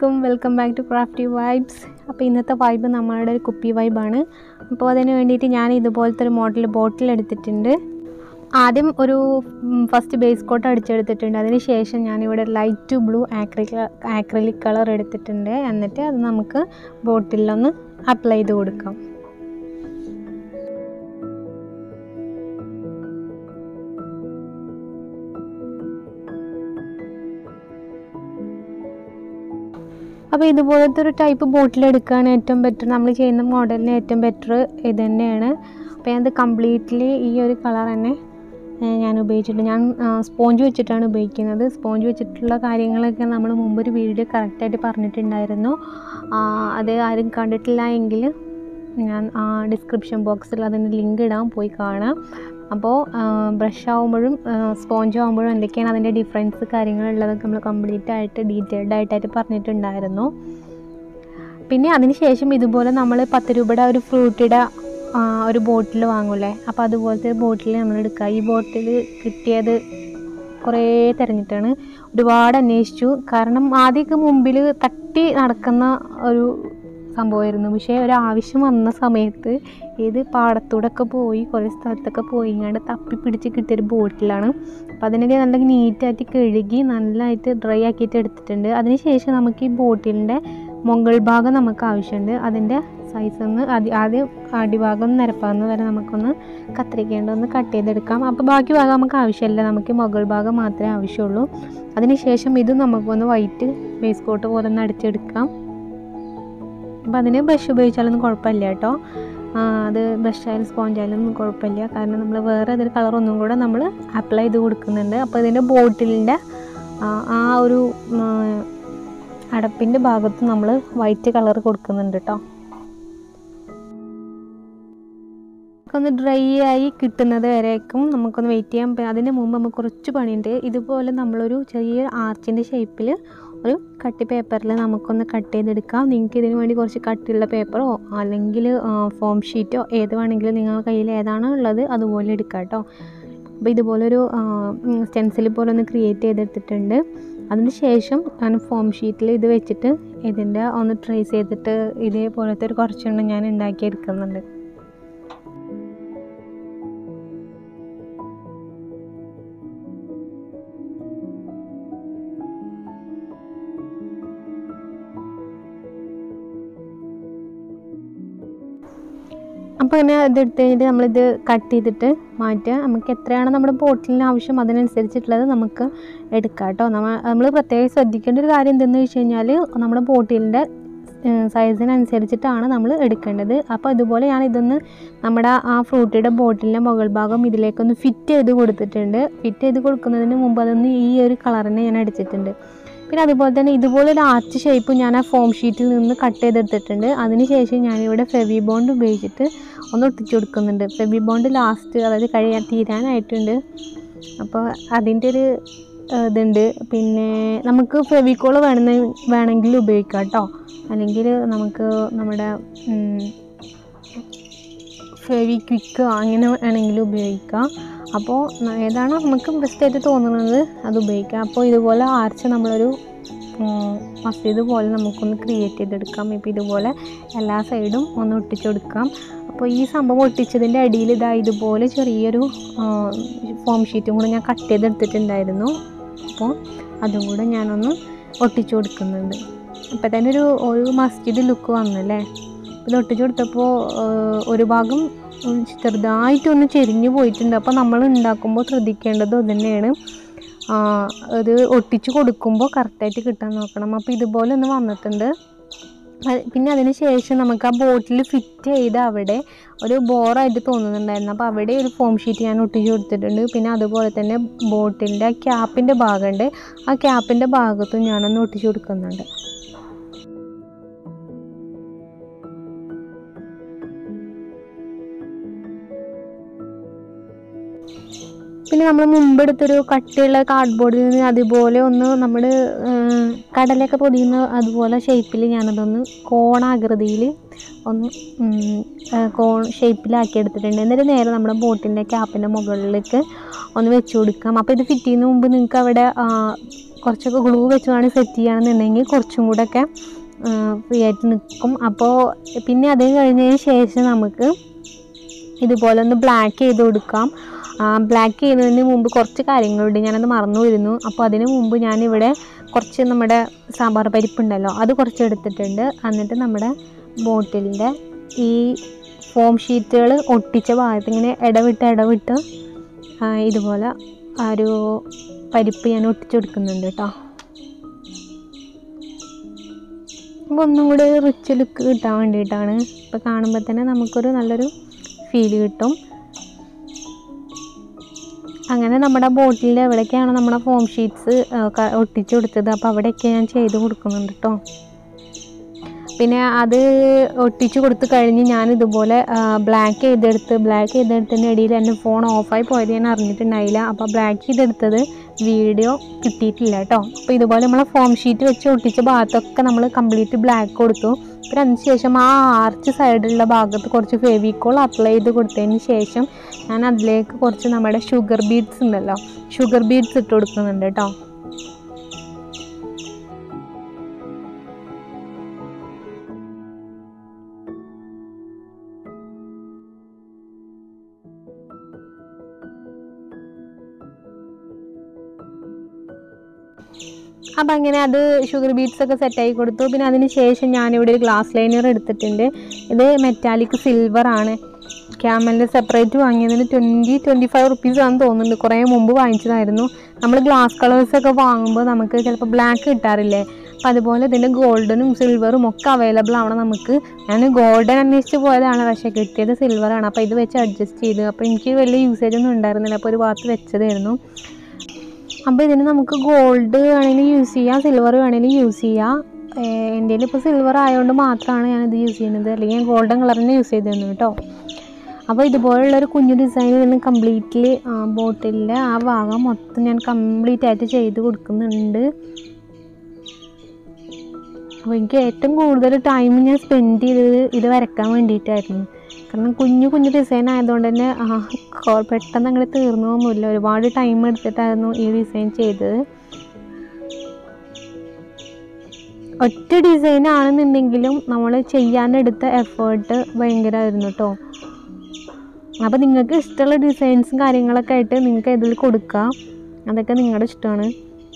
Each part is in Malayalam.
അലൈക്കും welcome back to crafty vibes അപ്പോൾ ഇന്നത്തെ വൈബ് നമ്മളുടെ ഒരു കുപ്പി വൈബാണ് അപ്പോൾ അതിന് വേണ്ടിയിട്ട് ഞാൻ ഇതുപോലത്തെ ഒരു മോഡൽ ബോട്ടിൽ എടുത്തിട്ടുണ്ട് ആദ്യം ഒരു ഫസ്റ്റ് ബേസ് കോട്ട് അടിച്ചെടുത്തിട്ടുണ്ട് അതിന് ശേഷം ഞാനിവിടെ light blue acrylic acrylic colour എടുത്തിട്ടുണ്ട് എന്നിട്ട് അത് നമുക്ക് ബോട്ടിലൊന്ന് അപ്ലൈ ചെയ്ത് കൊടുക്കാം അപ്പോൾ ഇതുപോലത്തെ ഒരു ടൈപ്പ് ബോട്ടിൽ എടുക്കുകയാണ് ഏറ്റവും ബെറ്റർ നമ്മൾ ചെയ്യുന്ന മോഡലിന് ഏറ്റവും ബെറ്റർ ഇത് തന്നെയാണ് അപ്പോൾ ഞാനത് കംപ്ലീറ്റ്ലി ഈ ഒരു കളർ തന്നെ ഏഹ്, ഞാൻ ഉപയോഗിച്ചിട്ടുണ്ട് ഞാൻ സ്പോഞ്ച് വെച്ചിട്ടാണ് ഉപയോഗിക്കുന്നത് സ്പോഞ്ച് വെച്ചിട്ടുള്ള കാര്യങ്ങളൊക്കെ നമ്മൾ മുമ്പൊരു വീഡിയോ കറക്റ്റായിട്ട് പറഞ്ഞിട്ടുണ്ടായിരുന്നു ആ, അത് ആരും കണ്ടിട്ടില്ല എങ്കിൽ ഞാൻ ഡിസ്ക്രിപ്ഷൻ ബോക്സിൽ അതിന് ലിങ്ക് ഇടാൻ പോയി കാണാം അപ്പോൾ ബ്രഷ് ആകുമ്പോഴും സ്പോഞ്ച് ആകുമ്പോഴും എന്തൊക്കെയാണ് അതിൻ്റെ ഡിഫറൻസ് കാര്യങ്ങളുള്ളതൊക്കെ നമ്മൾ കംപ്ലീറ്റ് ആയിട്ട് ഡീറ്റെയിൽഡ് ആയിട്ടായിട്ട് പറഞ്ഞിട്ടുണ്ടായിരുന്നു പിന്നെ അതിന് ശേഷം ഇതുപോലെ നമ്മൾ പത്ത് രൂപയുടെ ഒരു ഫ്രൂട്ടിയുടെ ഒരു ബോട്ടിൽ വാങ്ങൂലേ അപ്പോൾ അതുപോലത്തെ ഒരു ബോട്ടിൽ നമ്മൾ എടുക്കുക ഈ ബോട്ടിൽ കിട്ടിയത് കുറേ തിരഞ്ഞിട്ടാണ് ഒരുപാട് അന്വേഷിച്ചു കാരണം ആദ്യമൊക്കെ മുമ്പിൽ തട്ടി നടക്കുന്ന ഒരു സംഭവമായിരുന്നു പക്ഷേ ഒരു ആവശ്യം വന്ന സമയത്ത് ഏത് പാടത്തൂടെ ഒക്കെ പോയി കുറേ സ്ഥലത്തൊക്കെ പോയി ഇങ്ങാണ്ട് തപ്പി പിടിച്ച് കിട്ടിയൊരു ബോട്ടിലാണ് അപ്പോൾ അതിനൊക്കെ നല്ല നീറ്റായിട്ട് കഴുകി നല്ലതായിട്ട് ഡ്രൈ ആക്കിയിട്ട് എടുത്തിട്ടുണ്ട് അതിന് ശേഷം നമുക്ക് ഈ ബോട്ടിലിൻ്റെ മുകൾ ഭാഗം നമുക്ക് ആവശ്യമുണ്ട് അതിൻ്റെ സൈസ് ഒന്ന് ആദ്യ- ആദ്യം അടിഭാഗം ഒന്ന് നിരപ്പാകുന്ന വരെ നമുക്കൊന്ന് കത്തിരിക്കേണ്ട ഒന്ന് കട്ട് ചെയ്തെടുക്കാം അപ്പോൾ ബാക്കി ഭാഗം നമുക്ക് ആവശ്യമില്ല നമുക്ക് മുകൾ ഭാഗം മാത്രമേ ആവശ്യമുള്ളൂ അതിന് ശേഷം ഇത് നമുക്കൊന്ന് വൈറ്റ് ബേസ് കോട്ട് പോലെ ഒന്ന് അടിച്ചെടുക്കാം അപ്പോൾ അതിന് ബ്രഷ് ഉപയോഗിച്ചാലൊന്നും കുഴപ്പമില്ല കേട്ടോ ആ, അത് ബ്രഷ് ആയാലും സ്പോഞ്ച് ആയാലും ഒന്നും കുഴപ്പമില്ല കാരണം നമ്മൾ വേറെ ഏതൊരു കളർ ഒന്നും കൂടെ നമ്മൾ അപ്ലൈ ചെയ്ത് കൊടുക്കുന്നുണ്ട് അപ്പോൾ ഇതിൻ്റെ ബോട്ടിലിൻ്റെ ആ ഒരു അടപ്പിൻ്റെ ഭാഗത്ത് നമ്മൾ വൈറ്റ് കളർ കൊടുക്കുന്നുണ്ട് കേട്ടോ ഒന്ന് ഡ്രൈ ആയി കിട്ടുന്നത് വരേക്കും നമുക്കൊന്ന് വെയിറ്റ് ചെയ്യാം പിന്നെ അതിന് മുമ്പ് നമുക്ക് കുറച്ച് പണിയുണ്ട് ഇതുപോലെ നമ്മളൊരു ചെറിയ ആർച്ചിൻ്റെ ഷേപ്പിൽ ഒരു കട്ടി പേപ്പറിൽ നമുക്കൊന്ന് കട്ട് ചെയ്തെടുക്കാം നിങ്ങൾക്ക് ഇതിന് വേണ്ടി കുറച്ച് കട്ടിയുള്ള പേപ്പറോ അല്ലെങ്കിൽ ഫോം ഷീറ്റോ ഏത് വേണമെങ്കിലും നിങ്ങളുടെ കയ്യിൽ ഏതാണോ ഉള്ളത് അതുപോലെ എടുക്കാം കേട്ടോ അപ്പോൾ ഇതുപോലൊരു സ്റ്റെൻസിൽ പോലെ ഒന്ന് ക്രിയേറ്റ് ചെയ്തെടുത്തിട്ടുണ്ട് അതിന് ശേഷം ഞാൻ ഫോം ഷീറ്റിൽ ഇത് വെച്ചിട്ട് ഇതിൻ്റെ ഒന്ന് ട്രേസ് ചെയ്തിട്ട് ഇതേപോലത്തെ ഒരു കുറച്ചെണ്ണം ഞാൻ ഉണ്ടാക്കിയെടുക്കുന്നുണ്ട് അപ്പോൾ ഇങ്ങനെ ഇതെടുത്ത് കഴിഞ്ഞിട്ട് നമ്മളിത് കട്ട് ചെയ്തിട്ട് മാറ്റുക നമുക്ക് എത്രയാണ് നമ്മുടെ ബോട്ടിലിന് ആവശ്യം അതിനനുസരിച്ചിട്ടുള്ളത് നമുക്ക് എടുക്കാം കേട്ടോ നമ്മൾ നമ്മൾ പ്രത്യേകം ശ്രദ്ധിക്കേണ്ട ഒരു കാര്യം എന്തെന്ന് വെച്ച് കഴിഞ്ഞാൽ നമ്മുടെ ബോട്ടിലിൻ്റെ സൈസിനനുസരിച്ചിട്ടാണ് നമ്മൾ എടുക്കേണ്ടത് അപ്പോൾ അതുപോലെ ഞാൻ ഇതൊന്ന് നമ്മുടെ ആ ഫ്രൂട്ടിയുടെ ബോട്ടിലിൻ്റെ മുകൾ ഭാഗം ഇതിലേക്കൊന്ന് ഫിറ്റ് ചെയ്ത് കൊടുത്തിട്ടുണ്ട് ഫിറ്റ് ചെയ്ത് കൊടുക്കുന്നതിന് മുമ്പ് അതൊന്ന് ഈ ഒരു കളറിനെ ഞാൻ അടിച്ചിട്ടുണ്ട് പിന്നെ അതുപോലെ തന്നെ ഇതുപോലെ ഒരു ആർച്ച് ഷേപ്പ് ഞാൻ ആ ഫോം ഷീറ്റിൽ നിന്ന് കട്ട് ചെയ്തെടുത്തിട്ടുണ്ട് അതിനുശേഷം ഞാനിവിടെ ഫെവി ബോണ്ട് ഉപയോഗിച്ചിട്ട് ഒന്ന് ഒട്ടിച്ചു കൊടുക്കുന്നുണ്ട് ഫെവി ബോണ്ട് ലാസ്റ്റ് അതായത് കഴിയാൻ തീരാനായിട്ടുണ്ട് അപ്പോൾ അതിൻ്റെ ഒരു ഏഹ്, ഇതുണ്ട് പിന്നെ നമുക്ക് ഫെവിക്കോൾ വേണമെന്ന് വേണമെങ്കിൽ ഉപയോഗിക്കാം കേട്ടോ അല്ലെങ്കിൽ നമുക്ക് നമ്മുടെ ഫെവി ക്വിക്ക് അങ്ങനെ വേണമെങ്കിലും ഉപയോഗിക്കാം അപ്പോൾ ന- ഏതാണോ നമുക്ക് ബെസ്റ്റായിട്ട് തോന്നുന്നത് അത് ഉപയോഗിക്കാം അപ്പോൾ ഇതുപോലെ ആർച്ച് നമ്മളൊരു മസ്ജിദ് പോലെ നമുക്കൊന്ന് ക്രിയേറ്റ് ചെയ്തെടുക്കാം ഇപ്പോൾ ഇതുപോലെ എല്ലാ സൈഡും ഒന്ന് ഒട്ടിച്ചു കൊടുക്കാം അപ്പോൾ ഈ സംഭവം ഒട്ടിച്ചതിൻ്റെ അടിയിൽ ഇതാ ഇതുപോലെ ചെറിയൊരു ഫോം ഷീറ്റും കൂടെ ഞാൻ കട്ട് ചെയ്തെടുത്തിട്ടുണ്ടായിരുന്നു അപ്പോൾ അതും കൂടെ ഞാനൊന്ന് ഒട്ടിച്ചു കൊടുക്കുന്നുണ്ട് അപ്പോൾ തന്നെ ഒരു ഒരു മസ്ജിദ് ലുക്ക് വന്നല്ലേ ഇത് ഒട്ടിച്ചു കൊടുത്തപ്പോൾ ഒരു ഭാഗം ഉം ചെറുതായിട്ടൊന്ന് ചെരിഞ്ഞു പോയിട്ടുണ്ട് അപ്പോൾ നമ്മൾ ഉണ്ടാക്കുമ്പോൾ ശ്രദ്ധിക്കേണ്ടത് അത് തന്നെയാണ് ആ, ഇത് ഒട്ടിച്ച് കൊടുക്കുമ്പോൾ കറക്റ്റായിട്ട് കിട്ടാൻ നോക്കണം അപ്പോൾ ഇതുപോലെ ഒന്ന് വന്നിട്ടുണ്ട് അത് പിന്നെ അതിന് ശേഷം നമുക്ക് ആ ബോട്ടിൽ ഫിറ്റ് ചെയ്ത് അവിടെ ഒരു ബോറായിട്ട് തോന്നുന്നുണ്ടായിരുന്നു അപ്പോൾ അവിടെ ഒരു ഫോം ഷീറ്റ് ഞാൻ ഒട്ടിച്ച് കൊടുത്തിട്ടുണ്ട് പിന്നെ അതുപോലെ തന്നെ ബോട്ടിൻ്റെ ആ ക്യാപ്പിൻ്റെ ഭാഗമുണ്ട് ആ ക്യാപ്പിൻ്റെ ഭാഗത്തും ഞാനൊന്ന് ഒട്ടിച്ച് കൊടുക്കുന്നുണ്ട് പിന്നെ നമ്മൾ മുമ്പെടുത്തൊരു കട്ടിയുള്ള കാർഡ്ബോർഡിൽ നിന്ന് അതുപോലെ ഒന്ന് നമ്മൾ കടലൊക്കെ പൊതിയുന്ന അതുപോലെ ഷേപ്പിൽ ഞാനതൊന്ന് കോണാകൃതിയിൽ ഒന്ന് ഉം, ആ, കോൺ ഷേപ്പിലാക്കി എടുത്തിട്ടുണ്ട് എന്നിട്ട് നേരെ നമ്മുടെ ബോട്ടിൻ്റെ ക്യാപ്പിൻ്റെ മുകളിലേക്ക് ഒന്ന് വെച്ച് കൊടുക്കാം അപ്പോൾ ഇത് ഫിറ്റ് ചെയ്യുന്ന മുമ്പ് നിങ്ങൾക്ക് അവിടെ കുറച്ചൊക്കെ ഗ്ലൂ വെച്ച് വേണം സെറ്റ് ചെയ്യുകയാണെന്നുണ്ടെങ്കിൽ കുറച്ചും കൂടെ ഒക്കെ ഫ്രീ ആയിട്ട് നിൽക്കും അപ്പോൾ പിന്നെ അത് കഴിഞ്ഞതിന് ശേഷം നമുക്ക് ഇതുപോലെ ഒന്ന് ബ്ലാക്ക് ചെയ്ത് കൊടുക്കാം ബ്ലാക്ക് ചെയ്യുന്നതിന് മുമ്പ് കുറച്ച് കാര്യങ്ങളുണ്ട് ഞാനത് മറന്നു വരുന്നു അപ്പോൾ അതിന് മുമ്പ് ഞാനിവിടെ കുറച്ച് നമ്മുടെ സാമ്പാർ പരിപ്പുണ്ടല്ലോ അത് കുറച്ച് എടുത്തിട്ടുണ്ട് എന്നിട്ട് നമ്മുടെ ബോട്ടിലിൻ്റെ ഈ ഫോം ഷീറ്റുകൾ ഒട്ടിച്ച ഭാഗത്ത് ഇങ്ങനെ ഇടവിട്ട് ഇടവിട്ട് ആ, ഇതുപോലെ ആ ഒരു പരിപ്പ് ഞാൻ ഒട്ടിച്ചു കൊടുക്കുന്നുണ്ട് കേട്ടോ അപ്പോൾ ഒന്നും കൂടി റിച്ച് ലുക്ക് കിട്ടാൻ വേണ്ടിയിട്ടാണ് ഇപ്പോൾ കാണുമ്പോൾ തന്നെ നമുക്കൊരു നല്ലൊരു ഫീൽ കിട്ടും അങ്ങനെ നമ്മുടെ ബോട്ടിലിൽ എവിടേക്കാണ് നമ്മുടെ ഫോം ഷീറ്റ്സ് ഒട്ടിച്ചു കൊടുത്തത് അപ്പോൾ അവിടെയൊക്കെ ഞാൻ ചെയ്ത് കൊടുക്കുന്നുണ്ട് കേട്ടോ പിന്നെ അത് ഒട്ടിച്ചു കൊടുത്തു കഴിഞ്ഞ് ഞാൻ ഇതുപോലെ ബ്ലാക്ക് ചെയ്തെടുത്ത് ബ്ലാക്ക് ചെയ്തെടുത്തതിൻ്റെ ഇടയിൽ എൻ്റെ ഫോൺ ഓഫായി പോയത് ഞാൻ അറിഞ്ഞിട്ടുണ്ടായില്ല അപ്പോൾ ബ്ലാക്ക് ചെയ്തെടുത്തത് വീഡിയോ കിട്ടിയിട്ടില്ല കേട്ടോ അപ്പോൾ ഇതുപോലെ നമ്മൾ ഫോം ഷീറ്റ് വെച്ച് ഒട്ടിച്ച ഭാഗത്തൊക്കെ നമ്മൾ കംപ്ലീറ്റ് ബ്ലാക്ക് കൊടുത്തു പിന്നെ അതിന് ശേഷം ആ ആർച്ച് സൈഡിലുള്ള ഭാഗത്ത് കുറച്ച് ഫെവിക്കോൾ അപ്ലൈ ചെയ്ത് കൊടുത്തതിന് ശേഷം ഞാൻ അതിലേക്ക് കുറച്ച് നമ്മുടെ ഷുഗർ ബീഡ്സ് ഉണ്ടല്ലോ ഷുഗർ ബീഡ്സ് ഇട്ട് കൊടുക്കുന്നുണ്ട് കേട്ടോ അപ്പം അങ്ങനെ അത് ഷുഗർ ബീറ്റ്സ് ഒക്കെ സെറ്റായി കൊടുത്തു പിന്നെ അതിന് ശേഷം ഞാനിവിടെ ഒരു ഗ്ലാസ് ലൈനർ എടുത്തിട്ടുണ്ട് ഇത് മെറ്റാലിക് സിൽവർ ആണ് ക്യാമലിൻ്റെ സെപ്പറേറ്റ് വാങ്ങിയതിന് ട്വൻറ്റി ട്വൻറ്റി ഫൈവ് റുപ്പീസ് ആണെന്ന് തോന്നുന്നുണ്ട് കുറേ മുമ്പ് വാങ്ങിച്ചതായിരുന്നു നമ്മൾ ഗ്ലാസ് കളേഴ്സ് ഒക്കെ വാങ്ങുമ്പോൾ നമുക്ക് ചിലപ്പോൾ ബ്ലാക്ക് കിട്ടാറില്ലേ അപ്പം അതുപോലെ ഇതിൻ്റെ ഗോൾഡനും സിൽവറും ഒക്കെ അവൈലബിൾ ആണ് നമുക്ക് ഞാൻ ഗോൾഡൻ അന്വേഷിച്ച് പോയതാണ് പക്ഷേ കിട്ടിയത് സിൽവറാണ് അപ്പോൾ ഇത് വെച്ച് അഡ്ജസ്റ്റ് ചെയ്തു അപ്പോൾ എനിക്ക് വലിയ യൂസേജ് ഒന്നും ഉണ്ടായിരുന്നില്ല അപ്പോൾ ഒരു ഭാഗത്ത് വെച്ചതായിരുന്നു അപ്പോൾ ഇതിന് നമുക്ക് ഗോൾഡ് വേണമെങ്കിൽ യൂസ് ചെയ്യാം സിൽവർ വേണമെങ്കിൽ യൂസ് ചെയ്യാം എൻ്റെ ഇപ്പോൾ സിൽവർ ആയതുകൊണ്ട് മാത്രമാണ് ഞാനിത് യൂസ് ചെയ്യുന്നത് അല്ലെങ്കിൽ ഞാൻ ഗോൾഡൻ കളർ തന്നെ യൂസ് ചെയ്തിരുന്നു കേട്ടോ അപ്പോൾ ഇതുപോലുള്ളൊരു കുഞ്ഞു ഡിസൈൻ ഇതിന് കംപ്ലീറ്റ്ലി ബോട്ടിലിൻ്റെ ആ ഭാഗം മൊത്തം ഞാൻ കംപ്ലീറ്റ് ആയിട്ട് ചെയ്ത് കൊടുക്കുന്നുണ്ട് അപ്പോൾ എനിക്ക് ഏറ്റവും കൂടുതൽ ടൈം ഞാൻ സ്പെൻഡ് ചെയ്തത് ഇത് വരയ്ക്കാൻ വേണ്ടിയിട്ടായിരുന്നു കാരണം കുഞ്ഞു കുഞ്ഞു ഡിസൈൻ ആയതുകൊണ്ട് തന്നെ ആ, കൊ- പെട്ടെന്ന് അങ്ങനെ തീർന്നൊന്നുമില്ല ഒരുപാട് ടൈം എടുത്തിട്ടായിരുന്നു ഈ ഡിസൈൻ ചെയ്തത് ഒറ്റ ഡിസൈൻ ആണെന്നുണ്ടെങ്കിലും നമ്മൾ ചെയ്യാനെടുത്ത എഫേർട്ട് ഭയങ്കരമായിരുന്നു കേട്ടോ അപ്പോൾ നിങ്ങൾക്ക് ഇഷ്ടമുള്ള ഡിസൈൻസും കാര്യങ്ങളൊക്കെ ആയിട്ട് നിങ്ങൾക്ക് ഇതിൽ കൊടുക്കാം അതൊക്കെ നിങ്ങളുടെ ഇഷ്ടമാണ്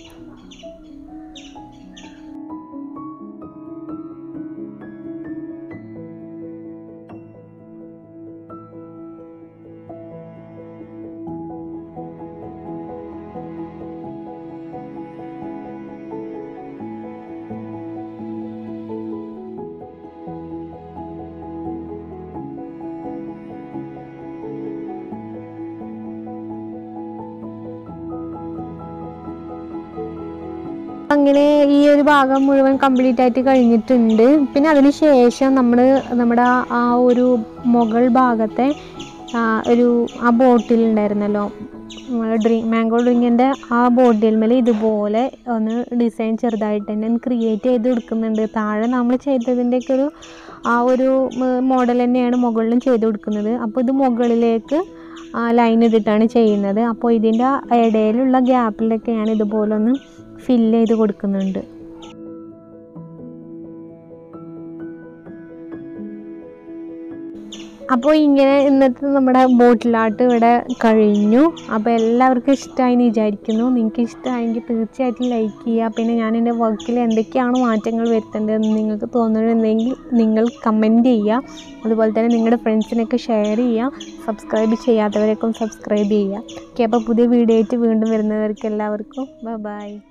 അങ്ങനെ ഈ ഒരു ഭാഗം മുഴുവൻ കംപ്ലീറ്റ് ആയിട്ട് കഴിഞ്ഞിട്ടുണ്ട് പിന്നെ അതിന് ശേഷം നമ്മൾ നമ്മുടെ ആ- ആ ഒരു മുകൾ ഭാഗത്തെ ആ ഒരു ആ ബോട്ടിൽ ഉണ്ടായിരുന്നല്ലോ ഡ്രിങ്ക് മാംഗോ ഡ്രിങ്കിൻ്റെ ആ ബോട്ടിൽ മേലെ ഇതുപോലെ ഒന്ന് ഡിസൈൻ ചെറുതായിട്ട് തന്നെ ക്രിയേറ്റ് ചെയ്ത് കൊടുക്കുന്നുണ്ട് താഴെ നമ്മൾ ചെയ്തതിൻ്റെയൊക്കെ ഒരു ആ ഒരു മോഡൽ തന്നെയാണ് മുകളിലും ചെയ്ത് കൊടുക്കുന്നത് അപ്പോൾ ഇത് മുകളിലേക്ക് ലൈൻ ഇട്ടിട്ടാണ് ചെയ്യുന്നത് അപ്പോൾ ഇതിൻ്റെ ഇടയിലുള്ള ഗ്യാപ്പിലൊക്കെ ഞാൻ ഇതുപോലെ ഒന്ന് ഫില്ല് ചെയ്ത് കൊടുക്കുന്നുണ്ട് അപ്പോൾ ഇങ്ങനെ ഇന്നത്തെ നമ്മുടെ ബോട്ടിലാട്ട് ഇവിടെ കഴിഞ്ഞു അപ്പോൾ എല്ലാവർക്കും ഇഷ്ടമായി എന്ന് വിചാരിക്കുന്നു നിങ്ങൾക്ക് ഇഷ്ടമായെങ്കിൽ തീർച്ചയായിട്ടും ലൈക്ക് ചെയ്യുക പിന്നെ ഞാൻ എൻ്റെ വർക്കിൽ എന്തൊക്കെയാണ് മാറ്റങ്ങൾ വരുത്തേണ്ടതെന്ന് നിങ്ങൾക്ക് തോന്നുന്നുണ്ടെങ്കിൽ നിങ്ങൾ കമൻറ്റ് ചെയ്യുക അതുപോലെ തന്നെ നിങ്ങളുടെ ഫ്രണ്ട്സിനൊക്കെ ഷെയർ ചെയ്യുക സബ്സ്ക്രൈബ് ചെയ്യാത്തവരൊക്കെ സബ്സ്ക്രൈബ് ചെയ്യുക ഓക്കെ അപ്പോൾ പുതിയ വീഡിയോ ആയിട്ട് വീണ്ടും വരുന്നവർക്ക് എല്ലാവർക്കും ബൈ